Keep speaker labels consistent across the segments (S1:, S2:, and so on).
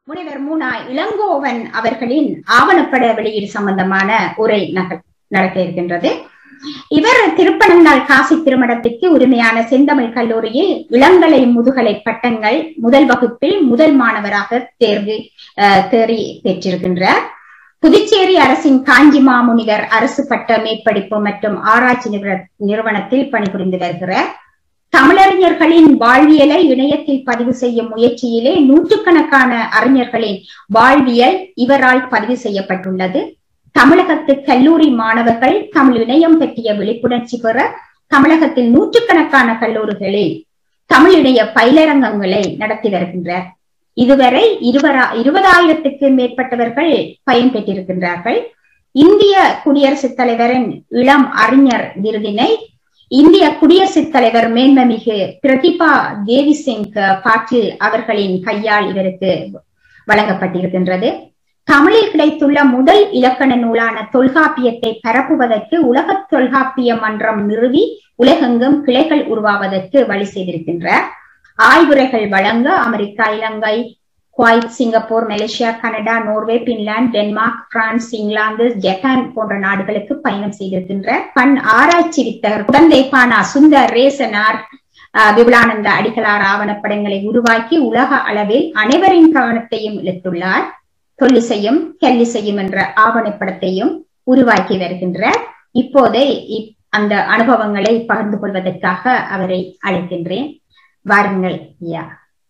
S1: முனைவர் மூனா இளங்கோவன் அவர்களின் ஆவணப்பட வெளியீடு சம்பந்தமான உரை நகல் நடக்க இருக்கின்றது இவர் திருப்பனந்தாள் காசி திருமணத்திற்கு உரிமையான செந்தமிழ் கல்லூரியில் இளங்கலை முதுகலை பட்டங்கள் முதல் வகுப்பில் முதல் மாணவராக தேர்வு தேறி பெற்றிருக்கின்றார் புதுச்சேரி அரசின் காஞ்சி மாமுனிவர் அரசு பட்ட மேற்படிப்பு மற்றும் ஆராய்ச்சி நிறுவனத்தில் பணிபுரிந்து வருகிறார் தமிழறிஞர்களின் வாழ்வியலை இணையத்தில் பதிவு செய்யும் முயற்சியிலே நூற்றுக்கணக்கான அறிஞர்களின் வாழ்வியல் இவரால் பதிவு செய்யப்பட்டுள்ளது தமிழகத்து கல்லூரி மாணவர்கள் தமிழ் இணையம் பற்றிய விழிப்புணர்ச்சி பெற தமிழகத்தில் நூற்றுக்கணக்கான கல்லூரிகளில் தமிழ் இணைய பயிலரங்கங்களை நடத்தி வருகின்றார் இதுவரை இருவரா இருபதாயிரத்துக்கு மேற்பட்டவர்கள் பயன்பெற்றிருக்கின்றார்கள் இந்திய குடியரசுத் தலைவரின் இளம் அறிஞர் விருதினை இந்திய குடியரசுத் தலைவர் மேன்மமிகு பிரதிபா தேவி சிங் பாட்டில் அவர்களின் கையால் இவருக்கு வழங்கப்பட்டிருக்கின்றது தமிழில் கிடைத்துள்ள முதல் இலக்கண நூலான தொல்காப்பியத்தை பரப்புவதற்கு உலக தொல்காப்பிய மன்றம் நிறுவி உலகெங்கும் கிளைகள் உருவாவதற்கு வழி செய்திருக்கின்றார் ஆய்வுரைகள் வழங்க America Ilangai Kuwait Singapore Malaysia Canada Norway Finland Denmark France England Japan போன்ற நாடுகளுக்கு பயணம் செய்திருக்கின்ற பண் ஆராய்ச்சி வித்தகர் குழந்தை பானா சுந்தர் ரேசனார் விபுலானந்த அடிகளார் ஆவணப்படங்களை உருவாக்கி உலக அளவில் அனைவரின் கவனத்தையும் இழுத்துள்ளார் தொல்லிசையும் கல்லிசையும் என்ற ஆவணப்படத்தையும் உருவாக்கி வருகின்றார் இப்போதே அந்த அனுபவங்களை பகிர்ந்து கொள்வதற்காக அவரை அழைக்கின்றேன் வாருங்கள் ஐயா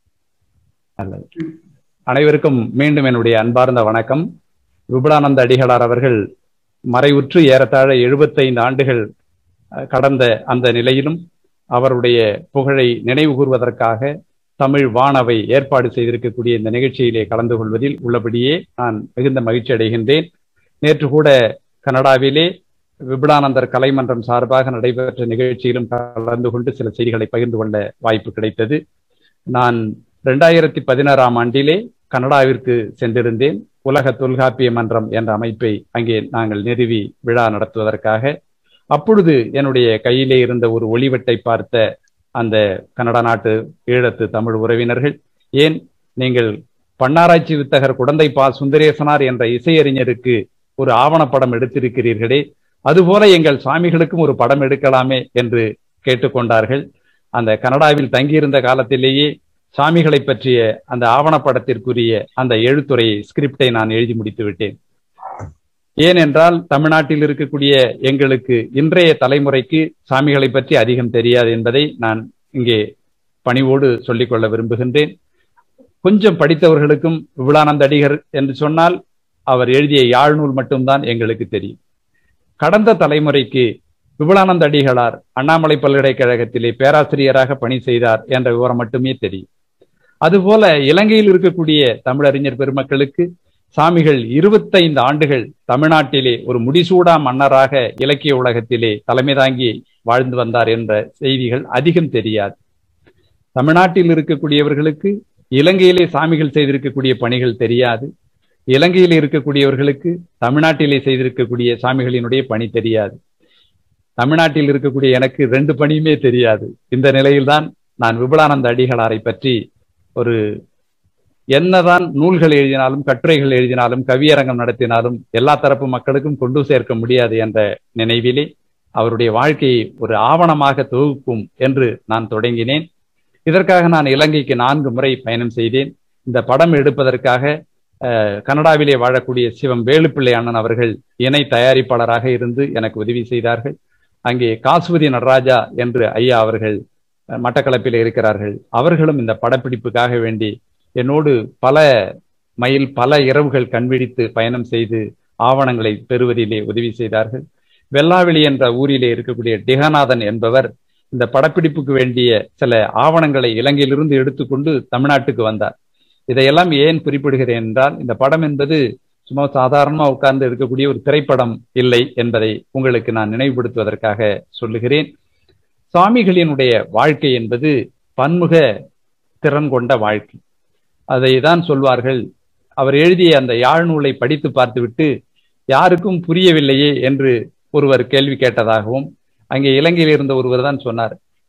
S2: அனைவருக்கும் மீண்டும் என்னுடைய அன்பார்ந்த வணக்கம் விபுலானந்த அடிகளார் அவர்கள் மறைவுற்று ஏறத்தாழ எழுபத்தைந்து ஆண்டுகள் கடந்த அந்த நிலையிலும் அவருடைய புகழை நினைவு கூறுவதற்காக தமிழ் வானவை ஏற்பாடு செய்திருக்கக்கூடிய இந்த நிகழ்ச்சியிலே கலந்து கொள்வதில் உள்ளபடியே நான் மிகுந்த மகிழ்ச்சி அடைகின்றேன் நேற்று கூட கனடாவிலே விபுலானந்தர் கலைமன்றம் சார்பாக நடைபெற்ற நிகழ்ச்சியிலும் கலந்து கொண்டு சில செய்திகளை பகிர்ந்து கொள்ள வாய்ப்பு கிடைத்தது நான் இரண்டாயிரத்தி பதினாறாம் ஆண்டிலே கனடாவிற்கு சென்றிருந்தேன் உலக தொல்காப்பிய மன்றம் என்ற அமைப்பை அங்கே நாங்கள் நிறுவி விழா நடத்துவதற்காக அப்பொழுது என்னுடைய கையிலே இருந்த ஒரு ஒளிவட்டை பார்த்த அந்த கனடா நாட்டு ஈழத்து தமிழ் உறவினர்கள் ஏன் நீங்கள் பன்னாராய்ச்சி வித்தகர் குடந்தை பா சுந்தரேசனார் என்ற இசையறிஞருக்கு ஒரு ஆவணப்படம் எடுத்திருக்கிறீர்களே அதுபோல எங்கள் சுவாமிகளுக்கும் ஒரு படம் எடுக்கலாமே என்று கேட்டுக்கொண்டார்கள் அந்த கனடாவில் தங்கியிருந்த காலத்திலேயே சாமிகளை பற்றிய அந்த ஆவணப்படத்திற்குரிய அந்த எழுத்துறையை ஸ்கிரிப்டை நான் எழுதி முடித்து விட்டேன் ஏனென்றால் தமிழ்நாட்டில் இருக்கக்கூடிய எங்களுக்கு இன்றைய தலைமுறைக்கு சாமிகளை பற்றி அதிகம் தெரியாது என்பதை நான் இங்கே பணிவோடு சொல்லிக்கொள்ள விரும்புகின்றேன் கொஞ்சம் படித்தவர்களுக்கும் விபுலானந்த அடிகர் என்று சொன்னால் அவர் எழுதிய யாழ்நூல் மட்டும்தான் எங்களுக்கு தெரியும் கடந்த தலைமுறைக்கு விபுலானந்த அடிகளார் அண்ணாமலை பல்கலைக்கழகத்திலே பேராசிரியராக பணி செய்தார் என்ற விவரம் மட்டுமே தெரியும் அதுபோல இலங்கையில் இருக்கக்கூடிய தமிழறிஞர் பெருமக்களுக்கு சாமிகள் இருபத்தைந்து ஆண்டுகள் தமிழ்நாட்டிலே ஒரு முடிசூடா மன்னராக இலக்கிய உலகத்திலே தலைமை தாங்கி வாழ்ந்து வந்தார் என்ற செய்திகள் அதிகம் தெரியாது தமிழ்நாட்டில் இருக்கக்கூடியவர்களுக்கு இலங்கையிலே சாமிகள் செய்திருக்கக்கூடிய பணிகள் தெரியாது இலங்கையில் இருக்கக்கூடியவர்களுக்கு தமிழ்நாட்டிலே செய்திருக்கக்கூடிய சாமிகளினுடைய பணி தெரியாது தமிழ்நாட்டில் இருக்கக்கூடிய எனக்கு ரெண்டு பணியுமே தெரியாது இந்த நிலையில்தான் நான் விபுலானந்த அடிகளாரை பற்றி ஒரு என்னதான் நூல்கள் எழுதினாலும் கட்டுரைகள் எழுதினாலும் கவியரங்கம் நடத்தினாலும் எல்லா தரப்பு மக்களுக்கும் கொண்டு சேர்க்க முடியாது என்ற நினைவிலே அவருடைய வாழ்க்கையை ஒரு ஆவணமாக தொகுக்கும் என்று நான் தொடங்கினேன் இதற்காக நான் இலங்கைக்கு நான்கு முறை பயணம் செய்தேன் இந்த படம் எடுப்பதற்காக கனடாவிலே வாழக்கூடிய சிவம் வேலுப்பிள்ளை அண்ணன் அவர்கள் இணை தயாரிப்பாளராக இருந்து எனக்கு உதவி செய்தார்கள் அங்கே காசுவதி நடராஜா என்று ஐயா அவர்கள் மட்டக்களப்பில் இருக்கிறார்கள் அவர்களும் இந்த படப்பிடிப்புக்காக வேண்டி என்னோடு பல மைல் பல இரவுகள் கண்விழித்து பயணம் செய்து ஆவணங்களை பெறுவதிலே உதவி செய்தார்கள் வெள்ளாவெளி என்ற ஊரிலே இருக்கக்கூடிய டிகநாதன் என்பவர் இந்த படப்பிடிப்புக்கு வேண்டிய சில ஆவணங்களை இலங்கையிலிருந்து எடுத்துக்கொண்டு தமிழ்நாட்டுக்கு வந்தார் இதையெல்லாம் ஏன் குறிப்பிடுகிறேன் என்றால் இந்த படம் என்பது சும்மா சாதாரணமா உட்கார்ந்து எடுக்கக்கூடிய ஒரு திரைப்படம் இல்லை என்பதை உங்களுக்கு நான் நினைவுபடுத்துவதற்காக சொல்லுகிறேன் சுவாமிகளினுடைய வாழ்க்கை என்பது பன்முக திறன் கொண்ட வாழ்க்கை அதை தான் சொல்வார்கள் அவர் எழுதிய அந்த யாழ் நூலை படித்து பார்த்துவிட்டு யாருக்கும் புரியவில்லையே என்று ஒருவர் கேள்வி கேட்டதாகவும் அங்கே இலங்கையில் இருந்த ஒருவர் தான் சொன்னார்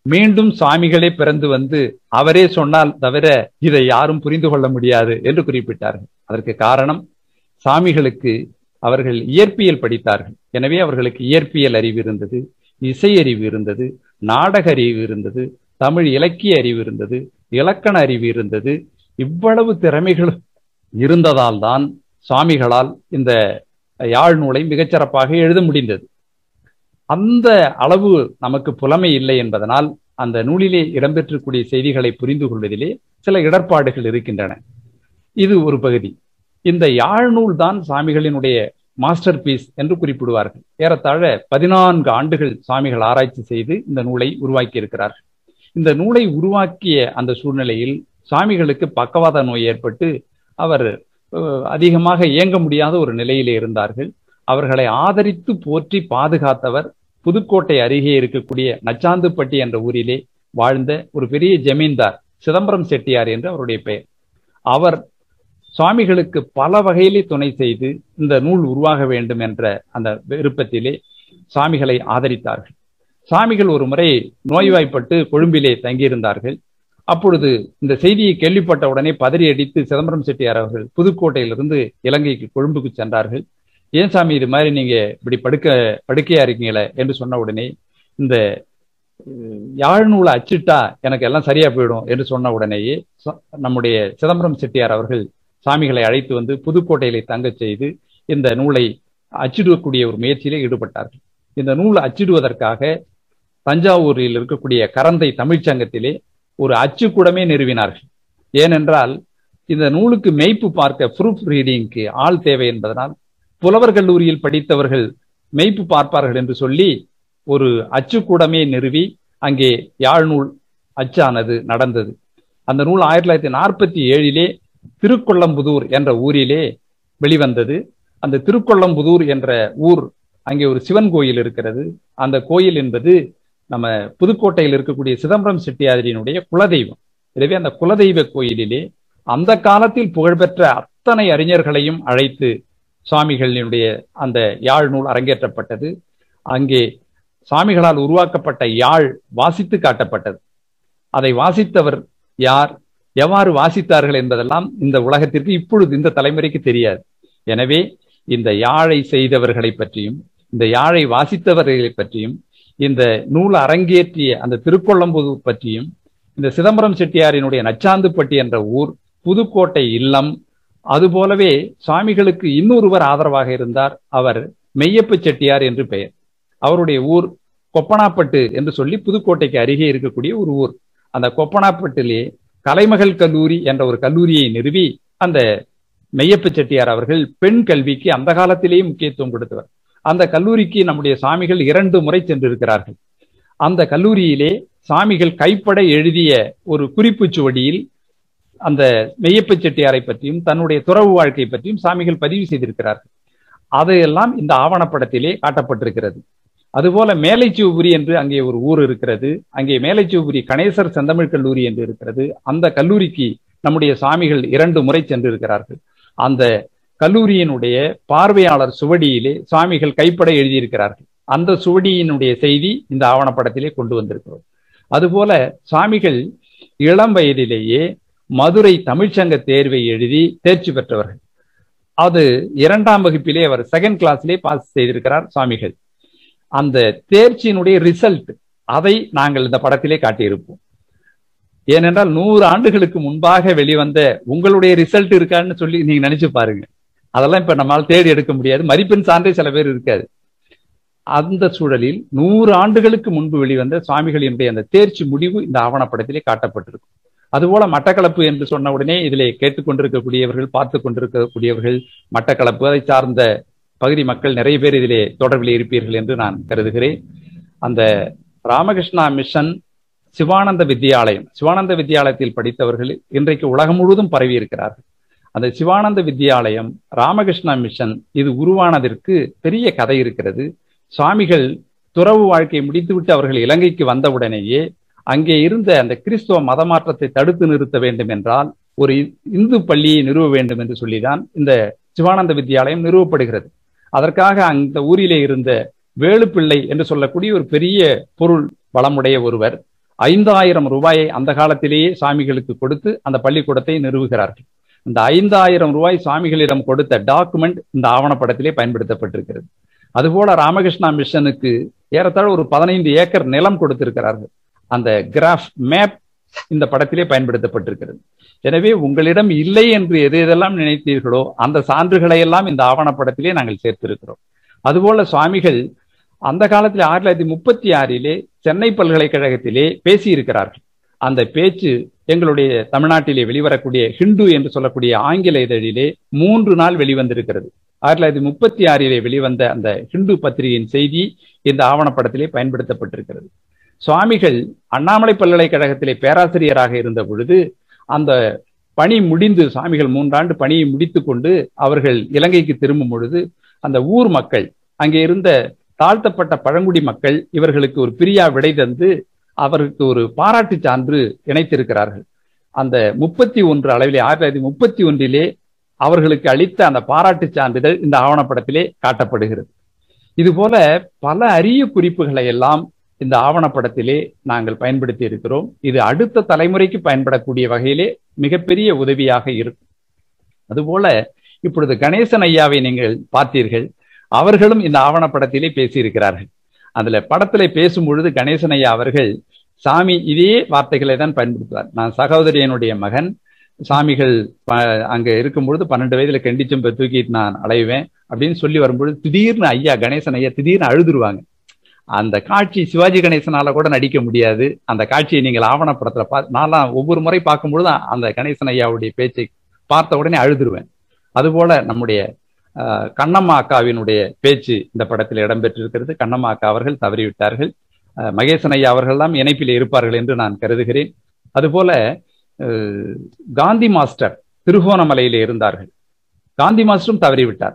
S2: மீண்டும் சுவாமிகளே பிறந்து வந்து அவரே சொன்னால் தவிர இதை யாரும் புரிந்து கொள்ள முடியாது என்று குறிப்பிட்டார்கள் அதற்கு காரணம் சாமிகளுக்கு அவர்கள் இயற்பியல் படித்தார்கள் எனவே அவர்களுக்கு இயற்பியல் அறிவு இருந்தது இசை அறிவு இருந்தது நாடக அறிவு இருந்தது தமிழ் இலக்கிய அறிவு இருந்தது இலக்கண அறிவு இருந்தது இவ்வளவு திறமைகள் இருந்ததால் தான் சுவாமிகளால் இந்த யாழ் நூலை மிகச்சிறப்பாக எழுத முடிந்தது அந்த அளவு நமக்கு புலமை இல்லை என்பதனால் அந்த நூலிலே இடம்பெற்றக்கூடிய செய்திகளை புரிந்து கொள்வதிலே சில இடர்பாடுகள் இருக்கின்றன இது ஒரு பகுதி இந்த யாழ் நூல் தான் சாமிகளினுடைய மாஸ்டர் பீஸ் என்று குறிப்பிடுவார்கள் ஏறத்தாழ பதினான்கு ஆண்டுகள் சாமிகள் ஆராய்ச்சி செய்து இந்த நூலை உருவாக்கி இருக்கிறார்கள் இந்த நூலை உருவாக்கிய அந்த சூழ்நிலையில் சாமிகளுக்கு பக்கவாத நோய் ஏற்பட்டு அவர் அதிகமாக இயங்க முடியாத ஒரு நிலையிலே இருந்தார்கள் அவர்களை ஆதரித்து போற்றி பாதுகாத்தவர் புதுக்கோட்டை அருகே இருக்கக்கூடிய நச்சாந்துப்பட்டி என்ற ஊரிலே வாழ்ந்த ஒரு பெரிய ஜமீன்தார் சிதம்பரம் செட்டியார் என்று அவருடைய பெயர் அவர் சுவாமிகளுக்கு பல வகையிலே துணை செய்து இந்த நூல் உருவாக வேண்டும் என்ற அந்த விருப்பத்திலே சுவாமிகளை ஆதரித்தார்கள் சாமிகள் ஒரு முறை நோய்வாய்ப்பட்டு கொழும்பிலே தங்கியிருந்தார்கள் அப்பொழுது இந்த செய்தியை கேள்விப்பட்ட உடனே பதறி அடித்து சிதம்பரம் செட்டியார் அவர்கள் புதுக்கோட்டையிலிருந்து இலங்கைக்கு கொழும்புக்கு சென்றார்கள் ஏன் சாமி இது மாதிரி நீங்க இப்படி படுக்க படுக்கையா இருக்கீங்களே என்று சொன்ன உடனே இந்த யாழ் நூலை அச்சிட்டா எனக்கு எல்லாம் சரியா போயிடும் என்று சொன்ன உடனேயே நம்முடைய சிதம்பரம் செட்டியார் அவர்கள் சாமிகளை அழைத்து வந்து புதுக்கோட்டையிலே தங்க செய்து இந்த நூலை அச்சிடக்கூடிய ஒரு முயற்சியிலே ஈடுபட்டார்கள் இந்த நூல் அச்சிடுவதற்காக தஞ்சாவூரில் இருக்கக்கூடிய கரந்தை தமிழ்ச்சங்கத்திலே ஒரு அச்சுக்கூடமே நிறுவினார்கள் ஏனென்றால் இந்த நூலுக்கு மெய்ப்பு பார்க்க ப்ரூஃப் ரீடிங்க்கு ஆள் தேவை என்பதனால் புலவர் கல்லூரியில் படித்தவர்கள் மெய்ப்பு பார்ப்பார்கள் என்று சொல்லி ஒரு அச்சுக்கூடமே நிறுவி அங்கே யாழ் நூல் அச்சானது நடந்தது அந்த நூல் ஆயிரத்தி தொள்ளாயிரத்தி நாற்பத்தி ஏழிலே திருக்கொள்ளம்புதூர் என்ற ஊரிலே வெளிவந்தது அந்த திருக்கொள்ளம்புதூர் என்ற ஊர் அங்கே ஒரு சிவன் கோயில் இருக்கிறது அந்த கோயில் என்பது நம்ம புதுக்கோட்டையில் இருக்கக்கூடிய சிதம்பரம் செட்டியாரியினுடைய குலதெய்வம் எனவே அந்த குலதெய்வ கோயிலிலே அந்த காலத்தில் புகழ்பெற்ற அத்தனை அறிஞர்களையும் அழைத்து சுவாமிகளினுடைய அந்த யாழ் நூல் அரங்கேற்றப்பட்டது அங்கே சுவாமிகளால் உருவாக்கப்பட்ட யாழ் வாசித்து காட்டப்பட்டது அதை வாசித்தவர் யார் எவ்வாறு வாசித்தார்கள் என்பதெல்லாம் இந்த உலகத்திற்கு இப்பொழுது இந்த தலைமுறைக்கு தெரியாது எனவே இந்த யாழை செய்தவர்களை பற்றியும் இந்த யாழை வாசித்தவர்களை பற்றியும் இந்த நூல் அரங்கேற்றிய அந்த திருக்கொள்ளம்புதூர் பற்றியும் இந்த சிதம்பரம் செட்டியாரினுடைய நச்சாந்துப்பட்டி என்ற ஊர் புதுக்கோட்டை இல்லம் அதுபோலவே சுவாமிகளுக்கு இன்னொருவர் ஆதரவாக இருந்தார் அவர் மெய்யப்ப செட்டியார் என்று பெயர் அவருடைய ஊர் கொப்பனாப்பட்டு என்று சொல்லி புதுக்கோட்டைக்கு அருகே இருக்கக்கூடிய ஒரு ஊர் அந்த கொப்பனாப்பட்டிலே கலைமகள் கல்லூரி என்ற ஒரு கல்லூரியை நிறுவி அந்த மெய்யப்ப செட்டியார் அவர்கள் பெண் கல்விக்கு அந்த காலத்திலேயே முக்கியத்துவம் கொடுத்தவர் அந்த கல்லூரிக்கு நம்முடைய சாமிகள் இரண்டு முறை சென்றிருக்கிறார்கள் அந்த கல்லூரியிலே சாமிகள் கைப்பட எழுதிய ஒரு குறிப்பு சுவடியில் அந்த மெய்யப்ப செட்டியாரை பற்றியும் தன்னுடைய துறவு வாழ்க்கை பற்றியும் சாமிகள் பதிவு செய்திருக்கிறார்கள் அதையெல்லாம் இந்த ஆவணப்படத்திலே காட்டப்பட்டிருக்கிறது அதுபோல மேலைச்சிவபுரி என்று அங்கே ஒரு ஊர் இருக்கிறது அங்கே மேலைச்சிவபுரி கணேசர் செந்தமிழ் கல்லூரி என்று இருக்கிறது அந்த கல்லூரிக்கு நம்முடைய சாமிகள் இரண்டு முறை சென்றிருக்கிறார்கள் அந்த கல்லூரியினுடைய பார்வையாளர் சுவடியிலே சுவாமிகள் கைப்பட எழுதியிருக்கிறார்கள் அந்த சுவடியினுடைய செய்தி இந்த ஆவணப்படத்திலே கொண்டு வந்திருக்கிறோம் அதுபோல சுவாமிகள் இளம் வயதிலேயே மதுரை தமிழ்ச்சங்க தேர்வை எழுதி தேர்ச்சி பெற்றவர்கள் அது இரண்டாம் வகுப்பிலே அவர் செகண்ட் கிளாஸ்லே பாஸ் செய்திருக்கிறார் சுவாமிகள் அந்த தேர்ச்சியினுடைய ரிசல்ட் அதை நாங்கள் இந்த படத்திலே காட்டியிருப்போம் ஏனென்றால் நூறு ஆண்டுகளுக்கு முன்பாக வெளிவந்த உங்களுடைய ரிசல்ட் இருக்கான்னு சொல்லி நீங்க நினைச்சு பாருங்க அதெல்லாம் இப்ப நம்மளால தேடி எடுக்க முடியாது மதிப்பெண் சான்றே சில பேர் இருக்காது அந்த சூழலில் நூறு ஆண்டுகளுக்கு முன்பு வெளிவந்த சுவாமிகளினுடைய அந்த தேர்ச்சி முடிவு இந்த ஆவணப்படத்திலே காட்டப்பட்டிருக்கும் அதுபோல மட்டக்களப்பு என்று சொன்ன உடனே இதிலே கேட்டுக்கொண்டிருக்கக்கூடியவர்கள் பார்த்து கொண்டிருக்கக்கூடியவர்கள் மட்டக்களப்பு அதை சார்ந்த பகுதி மக்கள் நிறைய பேர் இதிலே தொடர்பில் இருப்பீர்கள் என்று நான் கருதுகிறேன் அந்த ராமகிருஷ்ணா மிஷன் சிவானந்த வித்யாலயம் சிவானந்த வித்யாலயத்தில் படித்தவர்கள் இன்றைக்கு உலகம் முழுவதும் பரவி இருக்கிறார்கள் அந்த சிவானந்த வித்யாலயம் ராமகிருஷ்ணா மிஷன் இது உருவானதற்கு பெரிய கதை இருக்கிறது சுவாமிகள் துறவு வாழ்க்கையை முடித்துவிட்டு அவர்கள் இலங்கைக்கு வந்தவுடனேயே அங்கே இருந்த அந்த கிறிஸ்துவ மதமாற்றத்தை தடுத்து நிறுத்த வேண்டும் என்றால் ஒரு இந்து பள்ளியை நிறுவ வேண்டும் என்று சொல்லிதான் இந்த சிவானந்த வித்யாலயம் நிறுவப்படுகிறது அதற்காக அந்த ஊரிலே இருந்த வேலுப்பிள்ளை என்று சொல்லக்கூடிய ஒரு பெரிய பொருள் வளமுடைய ஒருவர் ஐந்தாயிரம் ரூபாயை அந்த காலத்திலேயே சுவாமிகளுக்கு கொடுத்து அந்த பள்ளிக்கூடத்தை நிறுவுகிறார்கள் இந்த ஐந்தாயிரம் ரூபாய் சுவாமிகளிடம் கொடுத்த டாக்குமெண்ட் இந்த ஆவணப்படத்திலே பயன்படுத்தப்பட்டிருக்கிறது அதுபோல ராமகிருஷ்ணா மிஷனுக்கு ஏறத்தாழ ஒரு பதினைந்து ஏக்கர் நிலம் கொடுத்திருக்கிறார்கள் அந்த கிராஃப் மேப் இந்த படத்திலே பயன்படுத்தப்பட்டிருக்கிறது எனவே உங்களிடம் இல்லை என்று எது எதெல்லாம் நினைத்தீர்களோ அந்த சான்றுகளை எல்லாம் இந்த ஆவணப்படத்திலே நாங்கள் சேர்த்திருக்கிறோம் அதுபோல சுவாமிகள் அந்த காலத்தில் ஆயிரத்தி தொள்ளாயிரத்தி முப்பத்தி ஆறிலே சென்னை பல்கலைக்கழகத்திலே பேசியிருக்கிறார்கள் அந்த பேச்சு எங்களுடைய தமிழ்நாட்டிலே வெளிவரக்கூடிய ஹிந்து என்று சொல்லக்கூடிய ஆங்கில இதழிலே மூன்று நாள் வெளிவந்திருக்கிறது ஆயிரத்தி தொள்ளாயிரத்தி முப்பத்தி ஆறிலே வெளிவந்த அந்த ஹிந்து பத்திரிகையின் செய்தி இந்த ஆவணப்படத்திலே பயன்படுத்தப்பட்டிருக்கிறது சுவாமிகள் அண்ணாமலை பல்கலைக்கழகத்திலே பேராசிரியராக இருந்த பொழுது அந்த பணி முடிந்து சுவாமிகள் மூன்றாண்டு பணியை முடித்துக் கொண்டு அவர்கள் இலங்கைக்கு திரும்பும் பொழுது அந்த ஊர் மக்கள் அங்கே இருந்த தாழ்த்தப்பட்ட பழங்குடி மக்கள் இவர்களுக்கு ஒரு பிரியா விடை தந்து அவருக்கு ஒரு பாராட்டு சான்று இணைத்திருக்கிறார்கள் அந்த முப்பத்தி ஒன்று அளவிலே ஆயிரத்தி தொள்ளாயிரத்தி முப்பத்தி ஒன்றிலே அவர்களுக்கு அளித்த அந்த பாராட்டு சான்றிதழ் இந்த ஆவணப்படத்திலே காட்டப்படுகிறது இது போல பல அரிய குறிப்புகளை எல்லாம் இந்த ஆவணப்படத்திலே நாங்கள் பயன்படுத்தி இருக்கிறோம் இது அடுத்த தலைமுறைக்கு பயன்படக்கூடிய வகையிலே மிகப்பெரிய உதவியாக இருக்கும் அதுபோல இப்பொழுது கணேசன் ஐயாவை நீங்கள் பார்த்தீர்கள் அவர்களும் இந்த ஆவணப்படத்திலே பேசியிருக்கிறார்கள் அதுல படத்திலே பேசும் பொழுது கணேசன் ஐயா அவர்கள் சாமி இதே வார்த்தைகளை தான் பயன்படுத்துவார் நான் சகோதரியனுடைய மகன் சாமிகள் அங்க இருக்கும் பொழுது பன்னெண்டு வயதுல கண்டிச்சம்பை தூக்கிட்டு நான் அலைவேன் அப்படின்னு சொல்லி வரும்பொழுது திடீர்னு ஐயா கணேசன் ஐயா திடீர்னு அழுதுருவாங்க அந்த காட்சி சிவாஜி கணேசனால கூட நடிக்க முடியாது அந்த காட்சியை நீங்கள் ஆவணப்படத்துல பா நான்லாம் ஒவ்வொரு முறை பார்க்கும்பொழுது அந்த கணேசன் ஐயாவுடைய பேச்சை பார்த்த உடனே அழுதுருவேன் அதுபோல நம்முடைய கண்ணம்மா அக்காவினுடைய பேச்சு இந்த படத்தில் இடம்பெற்றிருக்கிறது கண்ணம்மா அக்கா அவர்கள் தவறிவிட்டார்கள் மகேசன் ஐயா அவர்கள் தான் இணைப்பில் இருப்பார்கள் என்று நான் கருதுகிறேன் அதுபோல காந்தி மாஸ்டர் திருகோணமலையிலே இருந்தார்கள் காந்தி மாஸ்டரும் தவறிவிட்டார்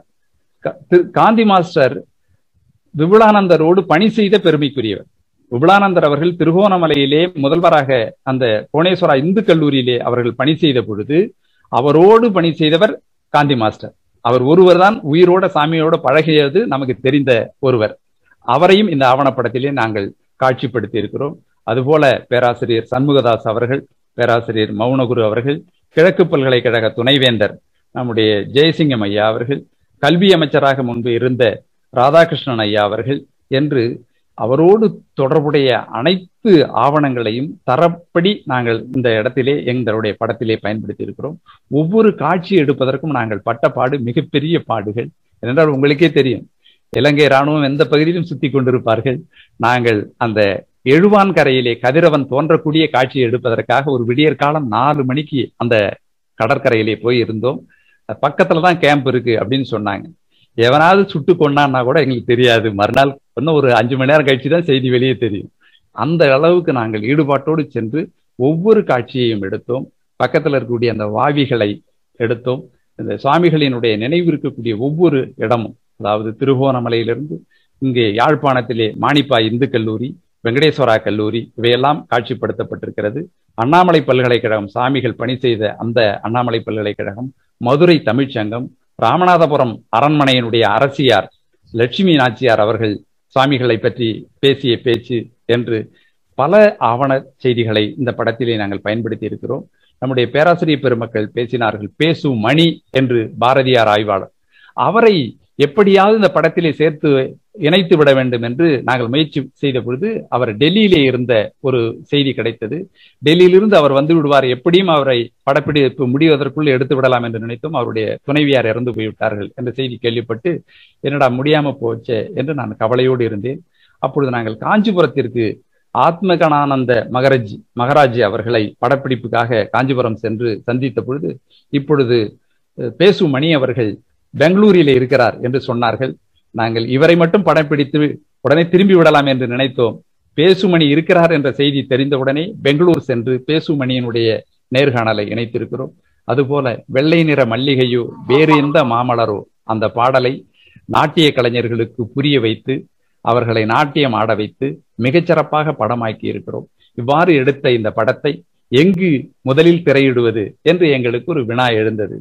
S2: காந்தி மாஸ்டர் விபுலானந்தரோடு பணி செய்த பெருமைக்குரியவர் விபுலானந்தர் அவர்கள் திருகோணமலையிலே முதல்வராக அந்த கோணேஸ்வரா இந்து கல்லூரியிலே அவர்கள் பணி செய்த பொழுது அவரோடு பணி செய்தவர் காந்தி மாஸ்டர் அவர் ஒருவர் தான் உயிரோட சாமியோட பழகியது நமக்கு தெரிந்த ஒருவர் அவரையும் இந்த ஆவணப்படத்திலே நாங்கள் காட்சிப்படுத்தி இருக்கிறோம் அதுபோல பேராசிரியர் சண்முகதாஸ் அவர்கள் பேராசிரியர் மௌனகுரு அவர்கள் கிழக்கு பல்கலைக்கழக துணைவேந்தர் நம்முடைய ஜெயசிங்கம் ஐயா அவர்கள் கல்வி அமைச்சராக முன்பு இருந்த ராதாகிருஷ்ணன் ஐயா அவர்கள் என்று அவரோடு தொடர்புடைய அனைத்து ஆவணங்களையும் தரப்படி நாங்கள் இந்த இடத்திலே எங்களுடைய படத்திலே பயன்படுத்தி இருக்கிறோம் ஒவ்வொரு காட்சி எடுப்பதற்கும் நாங்கள் பட்ட பாடு மிகப்பெரிய பாடுகள் ஏனென்றால் உங்களுக்கே தெரியும் இலங்கை ராணுவம் எந்த பகுதியிலும் சுத்தி கொண்டிருப்பார்கள் நாங்கள் அந்த எழுவான் கரையிலே கதிரவன் தோன்றக்கூடிய காட்சியை எடுப்பதற்காக ஒரு விடியற் காலம் நாலு மணிக்கு அந்த கடற்கரையிலே போய் இருந்தோம் பக்கத்துலதான் கேம்ப் இருக்கு அப்படின்னு சொன்னாங்க எவனாவது சுட்டு கொண்டான்னா கூட எங்களுக்கு தெரியாது மறுநாள் இன்னும் ஒரு அஞ்சு மணி நேரம் கழிச்சு தான் செய்தி வெளியே தெரியும் அந்த அளவுக்கு நாங்கள் ஈடுபாட்டோடு சென்று ஒவ்வொரு காட்சியையும் எடுத்தோம் பக்கத்தில் இருக்கக்கூடிய அந்த வாவிகளை எடுத்தோம் இந்த சுவாமிகளினுடைய நினைவு இருக்கக்கூடிய ஒவ்வொரு இடமும் அதாவது திருகோணமலையிலிருந்து இங்கே யாழ்ப்பாணத்திலே மாணிப்பா இந்து கல்லூரி வெங்கடேஸ்வரா கல்லூரி இவையெல்லாம் காட்சிப்படுத்தப்பட்டிருக்கிறது அண்ணாமலை பல்கலைக்கழகம் சாமிகள் பணி செய்த அந்த அண்ணாமலை பல்கலைக்கழகம் மதுரை தமிழ்ச்சங்கம் ராமநாதபுரம் அரண்மனையினுடைய அரசியார் லட்சுமி நாச்சியார் அவர்கள் சுவாமிகளை பற்றி பேசிய பேச்சு என்று பல ஆவண செய்திகளை இந்த படத்திலே நாங்கள் பயன்படுத்தி இருக்கிறோம் நம்முடைய பேராசிரியர் பெருமக்கள் பேசினார்கள் பேசும் மணி என்று பாரதியார் ஆய்வாளர் அவரை எப்படியாவது இந்த படத்திலே சேர்த்து இணைத்து விட வேண்டும் என்று நாங்கள் முயற்சி செய்த பொழுது அவர் டெல்லியிலே இருந்த ஒரு செய்தி கிடைத்தது டெல்லியிலிருந்து அவர் வந்து விடுவார் எப்படியும் அவரை படப்பிடிப்பு முடிவதற்குள் எடுத்து விடலாம் என்று நினைத்தும் அவருடைய துணைவியார் இறந்து போய்விட்டார்கள் என்ற செய்தி கேள்விப்பட்டு என்னடா முடியாம போச்சே என்று நான் கவலையோடு இருந்தேன் அப்பொழுது நாங்கள் காஞ்சிபுரத்திற்கு ஆத்மகனானந்த மகராஜ் மகராஜ் அவர்களை படப்பிடிப்புக்காக காஞ்சிபுரம் சென்று சந்தித்த பொழுது இப்பொழுது பேசும் மணி அவர்கள் பெங்களூரிலே இருக்கிறார் என்று சொன்னார்கள் நாங்கள் இவரை மட்டும் படம் பிடித்து உடனே திரும்பி விடலாம் என்று நினைத்தோம் பேசுமணி இருக்கிறார் என்ற செய்தி தெரிந்தவுடனே பெங்களூர் சென்று பேசுமணியினுடைய நேர்காணலை இணைத்திருக்கிறோம் அதுபோல வெள்ளை நிற மல்லிகையோ வேறு எந்த மாமலரோ அந்த பாடலை நாட்டிய கலைஞர்களுக்கு புரிய வைத்து அவர்களை நாட்டியம் ஆட வைத்து மிகச்சிறப்பாக படமாக்கி இருக்கிறோம் இவ்வாறு எடுத்த இந்த படத்தை எங்கு முதலில் திரையிடுவது என்று எங்களுக்கு ஒரு வினா எழுந்தது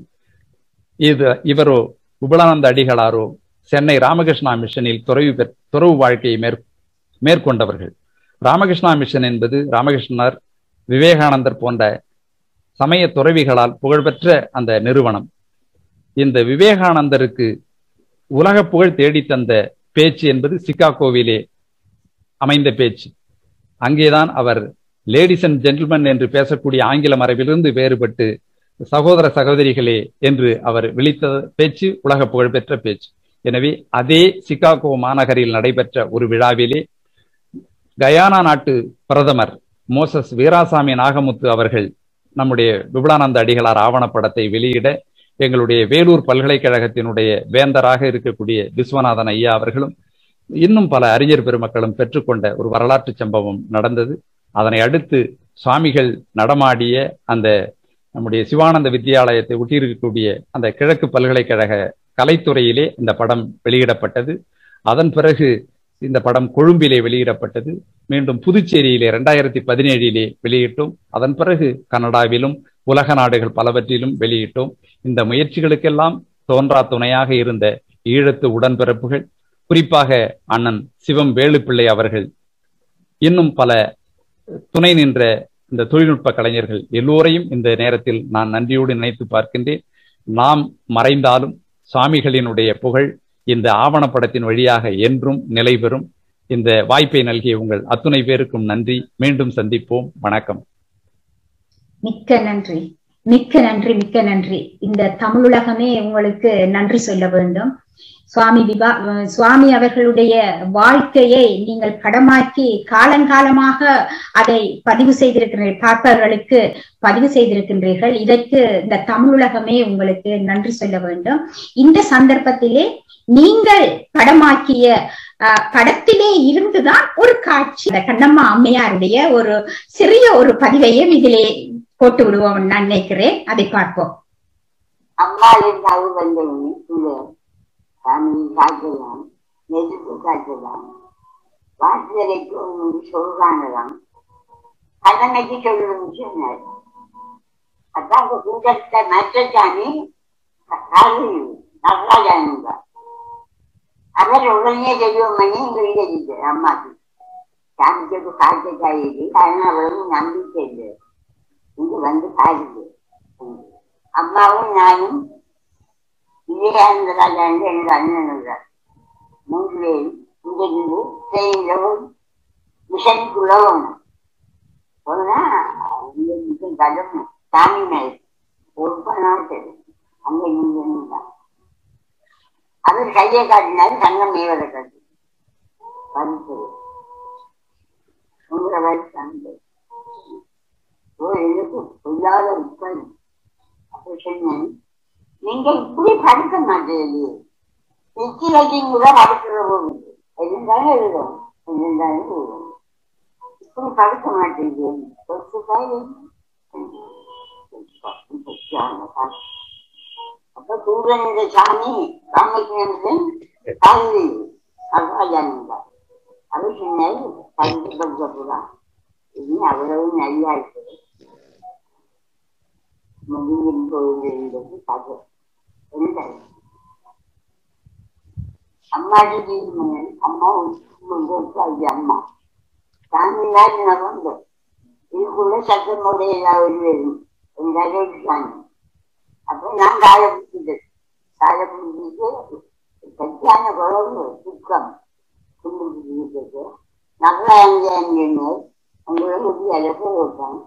S2: இது இவரோ உபலானந்த அடிகளாரோ சென்னை ராமகிருஷ்ணா மிஷனில் துறவு துறவு வாழ்க்கையை மேற் மேற்கொண்டவர்கள் ராமகிருஷ்ணா மிஷன் என்பது ராமகிருஷ்ணர் விவேகானந்தர் போன்ற சமய துறவிகளால் புகழ்பெற்ற அந்த நிறுவனம் இந்த விவேகானந்தருக்கு உலக புகழ் தேடித்தந்த பேச்சு என்பது சிக்காகோவிலே அமைந்த பேச்சு அங்கேதான் அவர் லேடிஸ் அண்ட் ஜென்டில்மன் என்று பேசக்கூடிய ஆங்கில மரபிலிருந்து வேறுபட்டு சகோதர சகோதரிகளே என்று அவர் விழித்த பேச்சு உலக புகழ்பெற்ற பேச்சு எனவே அதே சிகாகோ மாநகரில் நடைபெற்ற ஒரு விழாவிலே கயானா நாட்டு பிரதமர் மோசஸ் வீராசாமி நாகமுத்து அவர்கள் நம்முடைய விபுலானந்த அடிகளார் ஆவணப்படத்தை வெளியிட எங்களுடைய வேலூர் பல்கலைக்கழகத்தினுடைய வேந்தராக இருக்கக்கூடிய விஸ்வநாதன் ஐயா அவர்களும் இன்னும் பல அறிஞர் பெருமக்களும் பெற்றுக்கொண்ட ஒரு வரலாற்று சம்பவம் நடந்தது அதனை அடுத்து சுவாமிகள் நடமாடிய அந்த நம்முடைய சிவானந்த வித்தியாலயத்தை ஒட்டியிருக்கக்கூடிய அந்த கிழக்கு பல்கலைக்கழக கலைத்துறையிலே இந்த படம் வெளியிடப்பட்டது அதன் பிறகு இந்த படம் கொழும்பிலே வெளியிடப்பட்டது மீண்டும் புதுச்சேரியிலே இரண்டாயிரத்தி பதினேழிலே வெளியிட்டோம் அதன் பிறகு கனடாவிலும் உலக நாடுகள் பலவற்றிலும் வெளியிட்டோம் இந்த முயற்சிகளுக்கெல்லாம் தோன்றா துணையாக இருந்த ஈழத்து உடன்பிறப்புகள் குறிப்பாக அண்ணன் சிவம் வேலுப்பிள்ளை அவர்கள் இன்னும் பல துணை நின்ற இந்த தொழில்நுட்ப கலைஞர்கள் எல்லோரையும் இந்த நேரத்தில் நான் நன்றியோடு நினைத்து பார்க்கின்றேன் நாம் மறைந்தாலும் சுவாமிகளினுடைய புகழ் இந்த ஆவணப்படத்தின் வழியாக என்றும் நிலை பெறும் இந்த வாய்ப்பை நல்கிய உங்கள் அத்துணை பேருக்கும் நன்றி மீண்டும் சந்திப்போம் வணக்கம்
S1: மிக்க நன்றி மிக்க நன்றி மிக்க நன்றி இந்த தமிழுலகமே உங்களுக்கு நன்றி சொல்ல வேண்டும் சுவாமி விபா சுவாமி அவர்களுடைய வாழ்க்கையை நீங்கள் படமாக்கி காலங்காலமாக அதை பதிவு செய்திருக்கிறீர்கள் பார்ப்பவர்களுக்கு பதிவு செய்திருக்கின்றீர்கள் இதற்கு இந்த தமிழுலகமே உங்களுக்கு நன்றி சொல்ல வேண்டும் இந்த சந்தர்ப்பத்திலே நீங்கள் படமாக்கிய படத்திலே இருந்துதான் ஒரு காட்சி இந்த கண்ணம்மா அம்மையாருடைய ஒரு சிறிய ஒரு பதிவையும் இதிலே போட்டு விடுவோம் நான் நினைக்கிறேன் அதை பார்ப்போம்
S3: அம்மா இருந்தாலும் வந்தேன் சாமி காய்ச்சலாம் நெருப்பு காய்ச்சலாம் வாசலைக்கு சொல்றாங்களாம் கடமைக்கு சொல்லுன்னு சொன்னார் அதான் அந்த கூட்டத்தை மற்ற சாமி நடராஜானந்தா அவர் உடனே தெரியும் பண்ணி எங்க வீடு அம்மாக்கு சாமிக்கு காய்ச்ச காயிடு அதனால அவ்வளவு நம்பிக்கை இல்லை இங்க வந்து காயுது அம்மாவும் நானும் விவேகானந்த ராஜா என்று என்னோட அண்ணன் இருந்தார் மூன்று பேரும் இங்கிருந்து ட்ரெயினில் மிஷனுக்குள்ள போனோம் போனா அங்க மிஷன் கதம் சாமி மேல் ஒரு நாள் தெரியும் அங்க நின்று அவர் கையை காட்டினாரு சங்கம் மேவரை காட்டி வந்து உங்களை வயசு ஓ எனக்கு பொல்லாத உட்காரு அப்போ சொன்னேன் நீங்க இப்படி படுக்க மாட்டேங்குது நிச்சி வைக்கிங் கூட படுக்கிற போகுது இருந்தாலும் எழுதும் இருந்தாலும் எழுதும் இப்படி படுக்க மாட்டேங்குது அப்ப சூரியனுடைய சாமி ராமகிருஷ்ணன் கல்வி நடராஜானந்தா அது சொன்னாரு கல்வி படிக்க போதா இனி அவ்வளவு நல்லா இருக்குது முடியும் கோயில் கதை அம்மாடி ஜீவன் அம்மா அம்மா சாமி மாதிரி நடந்து இதுக்குள்ள சத்தமுடைய ஏதாவது வரும் எங்காவது சாமி அப்ப நான் காலை பிடிச்சது காலை பிடிச்சிட்டு கட்டியான குழம்பு துக்கம் குண்டு பிடிச்சிட்டு நல்லா எங்க உங்களை முடி அழகு வைப்பாங்க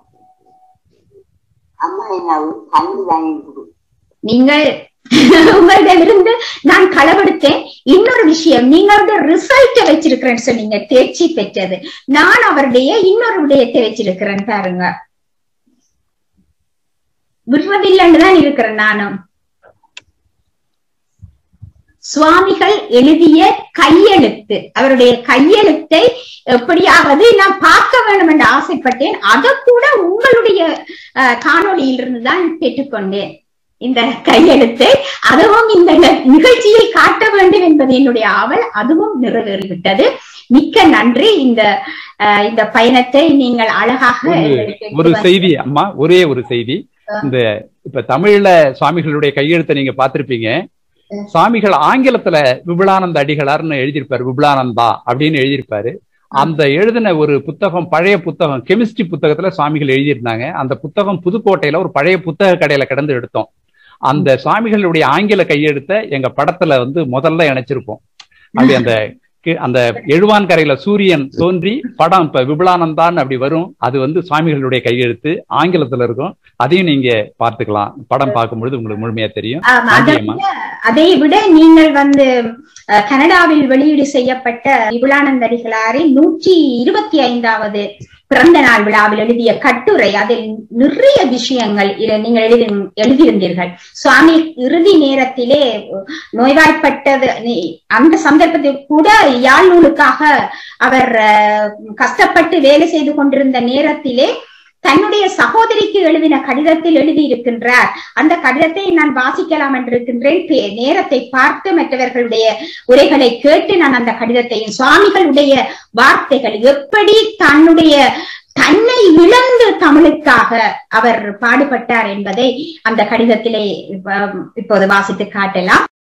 S3: அம்மா என்ன தண்ணி வாங்கி கொடு
S1: நீங்கள் உங்களிடமிருந்து நான் களவெடுத்தேன் இன்னொரு விஷயம் நீங்களோட ரிசல்ட் வச்சிருக்கிறேன்னு சொன்னீங்க தேர்ச்சி பெற்றது நான் அவருடைய இன்னொரு விடயத்தை வச்சிருக்கிறேன் பாருங்க விடுறதில்லைன்னு தான் இருக்கிறேன் நானும் சுவாமிகள் எழுதிய கையெழுத்து அவருடைய கையெழுத்தை எப்படியாவது நான் பார்க்க வேண்டும் என்று ஆசைப்பட்டேன் அதை கூட உங்களுடைய காணொளியிலிருந்து தான் பெற்றுக்கொண்டேன் இந்த கையெழுத்தை அதுவும் இந்த நிகழ்ச்சியை காட்ட வேண்டும் என்பது என்னுடைய ஆவல் அதுவும் நிறைவேறிவிட்டது மிக்க நன்றி இந்த இந்த பயணத்தை நீங்கள் அழகாக
S2: ஒரு செய்தி அம்மா ஒரே ஒரு செய்தி இந்த இப்ப தமிழ்ல சுவாமிகளுடைய கையெழுத்தை நீங்க பார்த்திருப்பீங்க சுவாமிகள் ஆங்கிலத்துல விபுலானந்த அடிகளார்னு எழுதியிருப்பாரு விபுலானந்தா அப்படின்னு எழுதியிருப்பாரு அந்த எழுதின ஒரு புத்தகம் பழைய புத்தகம் கெமிஸ்ட்ரி புத்தகத்துல சுவாமிகள் எழுதியிருந்தாங்க அந்த புத்தகம் புதுக்கோட்டையில ஒரு பழைய புத்தக கடையில கிடந்து எடுத்தோம் அந்த சுவாமிகளுடைய ஆங்கில கையெழுத்த எங்க படத்துல வந்து முதல்ல இணைச்சிருப்போம் அப்படி அந்த கி- அந்த எழுவான் கரையில சூரியன் தோன்றி படம் இப்ப விபுலானந்தான் அப்படி வரும் அது வந்து சுவாமிகளுடைய கையெழுத்து ஆங்கிலத்துல இருக்கும் அதையும் நீங்க பார்த்துக்கலாம் படம் பார்க்கும்பொழுது உங்களுக்கு முழுமையா தெரியும்
S1: ஆமா, அதை
S2: நன்றியம்மா.
S1: விட- அதை விட நீங்கள் வந்து அஹ், கனடாவில் வெளியீடு செய்யப்பட்ட விபுலானந்தரிகளாரின் நூற்றி இருபத்தி ஐந்தாவது பிறந்த நாள் விழாவில் எழுதிய கட்டுரை அதில் நிறைய விஷயங்கள் இதில் நீங்கள் எழுதி எழுதியிருந்தீர்கள் சுவாமி இறுதி நேரத்திலே நோய்வாய்ப்பட்டது நீ- அந்த சந்தர்ப்பத்தில் கூட யாழ் நூலுக்காக அவர் அஹ், கஷ்டப்பட்டு வேலை செய்து கொண்டிருந்த நேரத்திலே தன்னுடைய சகோதரிக்கு எழுதின கடிதத்தில் எழுதியிருக்கின்றார் அந்த கடிதத்தை நான் வாசிக்கலாம் என்றிருக்கின்றேன் பே- நேரத்தை பார்த்து மற்றவர்களுடைய உரைகளை கேட்டு நான் அந்த கடிதத்தையும் சுவாமிகளுடைய வார்த்தைகள் எப்படி தன்னுடைய தன்னை இழந்து தமிழுக்காக அவர் பாடுபட்டார் என்பதை அந்த கடிதத்திலே அஹ், இப்போது வாசித்து காட்டலாம்